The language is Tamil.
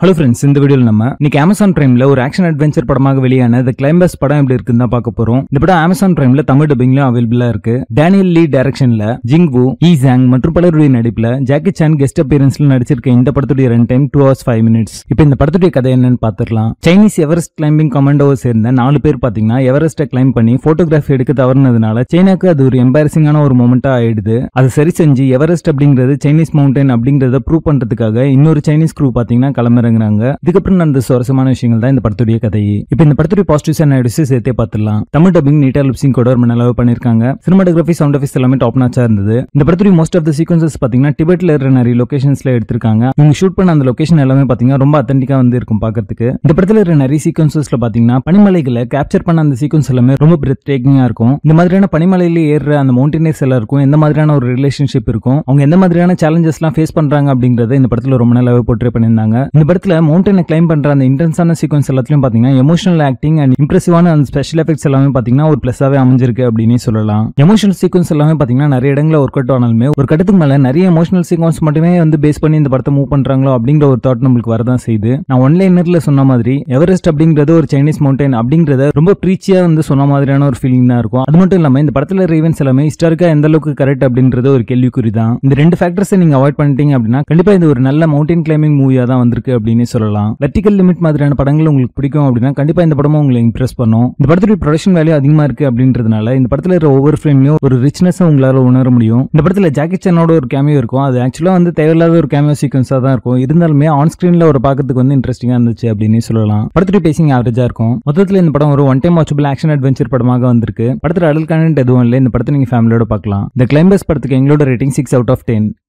ஹலோ ஃப்ரெண்ட்ஸ் இந்த வீடியோல நம்ம இன்னைக்கு அமேசான் பிரைம்ல ஒரு ஆக்ஷன் அட்வென்ச்சர் படமாக வெளியான த கிளைம்பர்ஸ் படம் எப்படி இருக்குன்னு தான் பார்க்க போறோம் இந்த படம் அமேசான் பிரைம்ல தமிழ் டப்பிங்ல அவைலபிளா இருக்கு டேனியல் லீ டைரக்ஷன்ல ஜிங் வு ஈ ஜாங் மற்றும் பலருடைய நடிப்புல ஜாக்கி சான் கெஸ்ட் அப்பியரன்ஸ்ல நடிச்சிருக்க இந்த படத்துடைய run time two hours five minutes இப்போ இந்த படத்துடைய கதை என்னன்னு பார்த்துடலாம் சைனீஸ் எவரெஸ்ட் கிளைம்பிங் கமாண்டோவை சேர்ந்த நாலு பேர் பாத்தீங்கன்னா எவரெஸ்ட்டை கிளைம் பண்ணி போட்டோகிராஃபி எடுக்க தவறுனதுனால சைனாக்கு அது ஒரு எம்பாரசிங்கான ஒரு மூமெண்டா ஆயிடுது அதை சரி செஞ்சு எவரெஸ்ட் அப்படிங்கிறது சைனீஸ் மவுண்டன் அப்படிங்கறத ப்ரூவ் பண்றதுக்காக இன்னொரு சைனீஸ் crew பாத்தீங்கன்னா கிளம்புறாங்க இதுக்கப்புறம் நடந்த சுவாரஸ்யமான விஷயங்கள் தான் இந்த படத்துடைய கதை இப்போ இந்த படத்துடைய பாசிட்டிவ்ஸ் அண்ட் நெகட்டிவ்ஸ் சேர்த்தே பார்த்துடலாம் தமிழ் டப்பிங் நீட்டா லிப்சிங் கூட ரொம்ப நல்லாவே பண்ணிருக்காங்க சினிமாட்டோகிராஃபி சவுண்ட் ஆஃபீஸ் எல்லாமே டாப் நாச்சா இருந்தது இந்த படத்துடைய மோஸ்ட் ஆஃப் த சீக்வன்சஸ் பாத்தீங்கன்னா டிபெட்ல இருக்கிற நிறைய லொகேஷன்ஸ்ல எடுத்திருக்காங்க இவங்க ஷூட் பண்ண அந்த லொகேஷன் எல்லாமே பாத்தீங்கன்னா ரொம்ப அத்தன்டிக்கா வந்து இருக்கும் பாக்கிறதுக்கு இந்த படத்துல இருக்கிற நிறைய சீக்வன்சஸ்ல பாத்தீங்கன்னா பனிமலைகளை கேப்சர் பண்ண அந்த சீக்வன்ஸ் எல்லாமே ரொம்ப பிரெத் டேக்கிங்கா இருக்கும் இந்த மாதிரியான பனிமலையில ஏறுற அந்த மவுண்டனர்ஸ் எல்லாருக்கும் எந்த மாதிரியான ஒரு ரிலேஷன்ஷிப் இருக்கும் அவங்க எந்த மாதிரியான சேலஞ்சஸ் எல்லாம் ஃபேஸ் பண்றாங்க அப்படிங்கறத இந்த படத்துல ரொம்ப நல்லாவே போர்ட்ரே பண்ணியிருந்தாங்க இந்த படத்துல மவுண்டனை கிளைம் பண்ற அந்த இன்டென்ஸான சீக்வன்ஸ் எல்லாத்துலயும் பாத்தீங்கன்னா எமோஷனல் ஆக்டிங் அண்ட் இம்ப்ரெசிவான அந்த ஸ்பெஷல் எஃபெக்ட்ஸ் எல்லாமே பாத்தீங்கன்னா ஒரு பிளஸாவே அமைஞ்சிருக்கு அப்படின்னு சொல்லலாம் எமோஷனல் சீக்வன்ஸ் எல்லாமே பாத்தீங்கன்னா நிறைய இடங்கள ஒர்க் அவுட் ஆனாலுமே ஒரு கட்டத்துக்கு மேல நிறைய எமோஷனல் சீக்வன்ஸ் மட்டுமே வந்து பேஸ் பண்ணி இந்த படத்தை மூவ் பண்றாங்களோ அப்படிங்கிற ஒரு தாட் நம்மளுக்கு வரதான் செய்யுது நான் ஒன்லைனர்ல சொன்ன மாதிரி எவரெஸ்ட் அப்படிங்கிறது ஒரு சைனீஸ் மவுண்டன் அப்படிங்கறத ரொம்ப ப்ரீச்சியா வந்து சொன்ன மாதிரியான ஒரு ஃபீலிங் தான் இருக்கும் அது மட்டும் இல்லாம இந்த படத்துல ஈவெண்ட்ஸ் எல்லாமே ஹிஸ்டாரிக்கா எந்த அளவுக்கு கரெக்ட் அப்படின்றது ஒரு கேள்விக்குறி தான் இந்த ரெண்டு ஃபேக்டர்ஸை நீங்க அவாய்ட் பண்ணிட்டீங்க அப்படின்னா கண்டிப்பா இது ஒரு நல்ல மவுண்டன் கிளைம்பிங் மூவியா தான் வந்திருக்கு அப்படின்னு சொல்லலாம் வெர்டிகல் லிமிட் மாதிரியான படங்கள் உங்களுக்கு பிடிக்கும் அப்படின்னா கண்டிப்பா இந்த படமும் உங்களை இம்ப்ரெஸ் பண்ணும் இந்த படத்துடைய ப்ரொடக்ஷன் வேல்யூ அதிகமா இருக்கு அப்படின்றதுனால இந்த படத்துல இருக்கிற ஒவ்வொரு ஃப்ரேம்லயும் ஒரு ரிச்னஸ் உங்களால உணர முடியும் இந்த படத்துல ஜாக்கி சானோட ஒரு கேமியோ இருக்கும் அது ஆக்சுவலா வந்து தேவையில்லாத ஒரு கேமியோ சீக்வன்ஸா தான் இருக்கும் இருந்தாலுமே ஆன் ஸ்கிரீன்ல ஒரு பார்க்கறதுக்கு வந்து இன்ட்ரெஸ்டிங்கா இருந்துச்சு அப்படின்னு சொல்லலாம் படத்துடைய பேசிங் ஆவரேஜா இருக்கும் மொத்தத்துல இந்த படம் ஒரு one time watchable action adventure படமாக வந்திருக்கு படத்துல அடல் கண்டென்ட் எதுவும் இல்லை இந்த படத்தை நீங்க ஃபேமிலியோட பார்க்கலாம் இந்த கிளைம்பர்ஸ் படத்துக்கு எங்களோட rating six out of ten